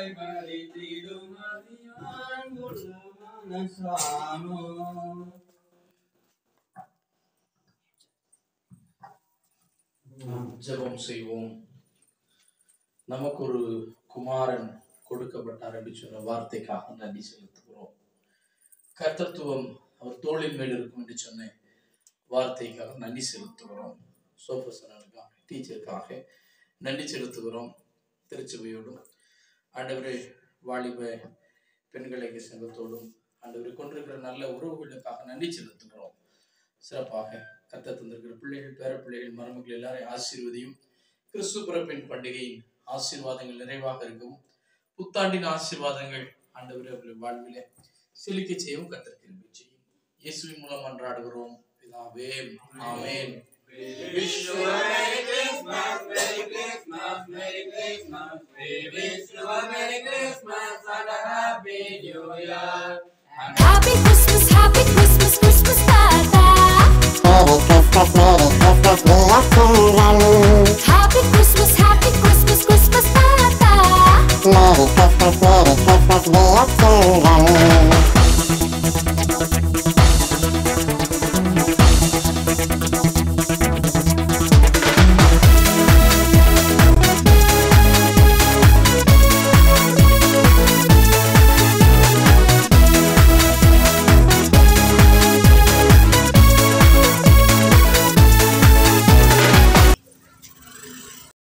எனக்காய் மறித்திடும் அறியான் கொள்ள மனசானோ ஜெபம் செய்வோம் நமக்கு ஒரு குமாரன் கொடுக்கப்பட்டார் என்று சொன்ன வார்த்தைக்காக நன்றி செலுத்துகிறோம் கர்த்தத்துவம் அவர் தோளின் மேல் இருக்கும் என்று சொன்ன வார்த்தைக்காக நன்றி செலுத்துகிறோம் சோபசனனுக்காக டீச்சருக்காக நன்றி செலுத்துகிறோம் திருச்சபையோடும் ஆண்டவரே வாலிப பெண்களுக்கு சங்கத்தோடும் ஆண்டவரை கொண்டிருக்கிற நல்ல உறவுகளுக்காக நன்றி செலுத்துகிறோம் சிறப்பாக கத்த தந்திருக்கிற பிள்ளைகள் பேர பிள்ளைகள் மருமக்கள் எல்லாரையும் ஆசீர்வதியும் கிறிஸ்து பிறப்பின் பண்டிகையின் ஆசீர்வாதங்கள் நிறைவாக இருக்கும் புத்தாண்டின் ஆசீர்வாதங்கள் ஆண்டவரே அவர்கள் வாழ்விலே செழிக்க செய்யவும் கத்திருக்கிறோம் செய்யும் இயேசுவின் மூலம் அன்றாடுகிறோம் பிதாவே ஆமென் wish you a Merry Christmas, Merry Christmas, Merry Christmas. We wish you a Merry Christmas and a Happy New Year. And Happy Christmas, happy Christmas, Christmas Tata. Merry Christmas, Merry